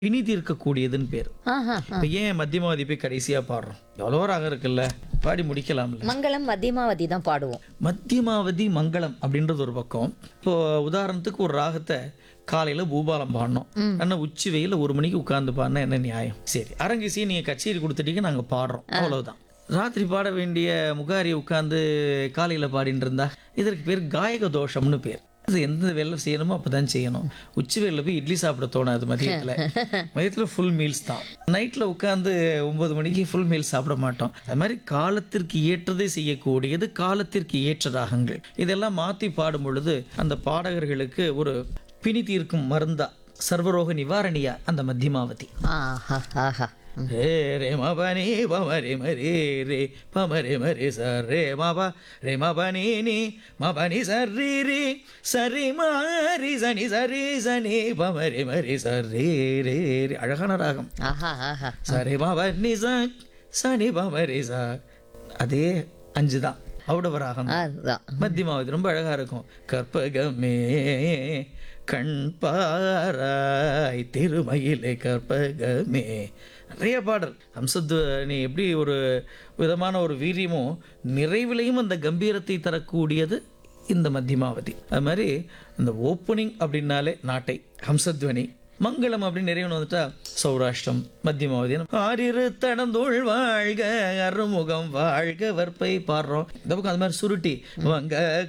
பிணி தீர்க்கக்கூடியதுன்னு பேர் ஆஹா இப்போ ஏன் மத்தியமாவதி போய் கடைசியாக பாடுறோம் எவ்வளோ ராகம் இருக்குல்ல பாடி முடிக்கலாம்ல மங்களம் மத்தியமாவதி தான் பாடுவோம் மத்தியமாவதி மங்களம் அப்படின்றது ஒரு பக்கம் இப்போ உதாரணத்துக்கு ஒரு ராகத்தை காலையில் பூபாலம் பாடணும் ஆனால் உச்சி வெயில ஒரு மணிக்கு உட்கார்ந்து பாடினா என்ன நியாயம் சரி அரங்கிசி நீங்கள் கச்சேரி கொடுத்துட்டீங்க நாங்கள் பாடுறோம் அவ்வளவுதான் ராத்திரி பாட வேண்டிய முகாரி உட்கார்ந்து காலையில் பாடிட்டு இருந்தா இதற்கு பேர் காயக தோஷம்னு பேர் அது எந்த வேலை செய்யணுமோ அப்பதான் செய்யணும் உச்சி வேலையில் போய் இட்லி சாப்பிட தோணாது மதியத்தில் மதியத்தில் ஃபுல் மீல்ஸ் தான் நைட்டில் உட்காந்து ஒன்பது மணிக்கு ஃபுல் மீல்ஸ் சாப்பிட மாட்டோம் அது மாதிரி காலத்திற்கு ஏற்றதை செய்யக்கூடியது காலத்திற்கு ஏற்ற ராகங்கள் இதெல்லாம் மாற்றி பாடும் பொழுது அந்த பாடகர்களுக்கு ஒரு பிணி தீர்க்கும் மருந்தா சர்வரோக நிவாரணியா அந்த மத்தியமாவதி ஆஹா ஆஹா ரே ரே மபனி பமரி மரி ரே பமரி மரி சர் ரே மப ரே மபனி நீ மபனி சர் ரீ ரீ சரி மாரி சனி சரி சனி பமரி மரி சர் ரே ரே ரே அழகான ராகம் ஆஹா ஆஹா சரி பமரி ச சனி பமரி ச அதே அஞ்சு தான் அவுடவ ராகம் அதுதான் மத்தியமாவதி ரொம்ப அழகா இருக்கும் கற்பகமே கண் பாராய் திருமயிலை கற்பகமே நிறைய பாடல் ஹம்சத்வனி எப்படி ஒரு விதமான ஒரு வீரியமும் நிறைவிலையும் அந்த கம்பீரத்தை தரக்கூடியது இந்த மத்தியமாவதி அது மாதிரி அந்த ஓப்பனிங் அப்படின்னாலே நாட்டை ஹம்சத்வனி மங்களம் அப்படின்னு நிறைவன் வந்துட்டா சௌராஷ்டிரம் மத்தியமாவதி ஆறிரு தடந்தோள் வாழ்க அருமுகம் வாழ்க வற்பை பாடுறோம் இந்த பக்கம் அது மாதிரி சுருட்டி வங்க